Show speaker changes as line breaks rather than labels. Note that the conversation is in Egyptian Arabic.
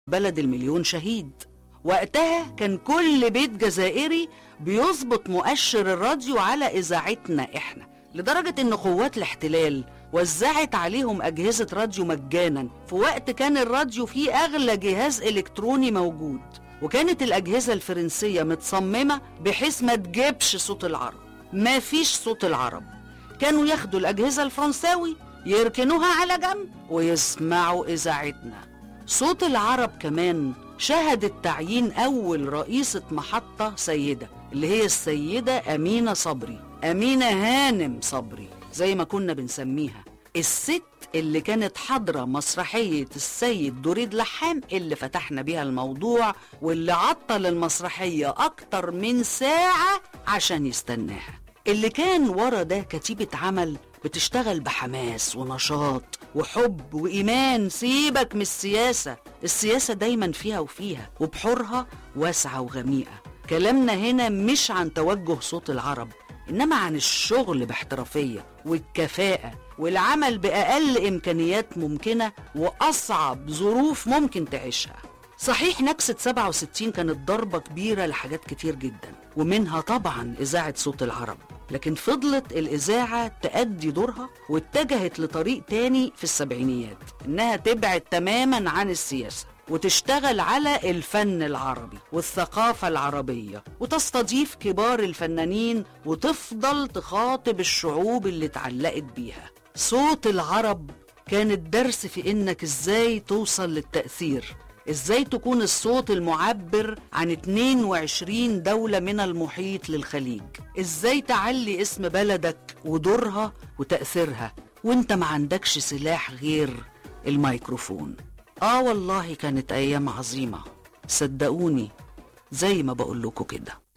بلد المليون شهيد وقتها كان كل بيت جزائري بيظبط مؤشر الراديو على إذاعتنا إحنا لدرجة إن قوات الاحتلال وزعت عليهم أجهزة راديو مجانا في وقت كان الراديو فيه أغلى جهاز إلكتروني موجود وكانت الأجهزة الفرنسية متصممة بحيث ما تجيبش صوت العرب ما فيش صوت العرب كانوا ياخدوا الأجهزة الفرنساوي يركنوها على جنب ويسمعوا إذاعتنا صوت العرب كمان شهدت تعيين أول رئيسة محطة سيدة اللي هي السيدة أمينة صبري أمينة هانم صبري زي ما كنا بنسميها الست اللي كانت حاضرة مسرحية السيد دريد لحام اللي فتحنا بيها الموضوع واللي عطل المسرحية أكتر من ساعة عشان يستناها اللي كان ورا ده كتيبة عمل بتشتغل بحماس ونشاط وحب وإيمان سيبك من السياسة السياسة دايما فيها وفيها وبحورها واسعة وغميقة كلامنا هنا مش عن توجه صوت العرب إنما عن الشغل باحترافية والكفاءة والعمل بأقل إمكانيات ممكنة وأصعب ظروف ممكن تعيشها صحيح نكسة 67 كانت ضربة كبيرة لحاجات كتير جدا ومنها طبعا إذاعة صوت العرب لكن فضلت الإذاعة تأدي دورها واتجهت لطريق تاني في السبعينيات إنها تبعد تماما عن السياسة وتشتغل على الفن العربي والثقافة العربية وتستضيف كبار الفنانين وتفضل تخاطب الشعوب اللي اتعلقت بيها صوت العرب كان الدرس في إنك إزاي توصل للتأثير ازاي تكون الصوت المعبر عن 22 دولة من المحيط للخليج ازاي تعلي اسم بلدك ودورها وتأثيرها وانت ما عندكش سلاح غير الميكروفون اه والله كانت ايام عظيمة صدقوني زي ما بقول لكم كده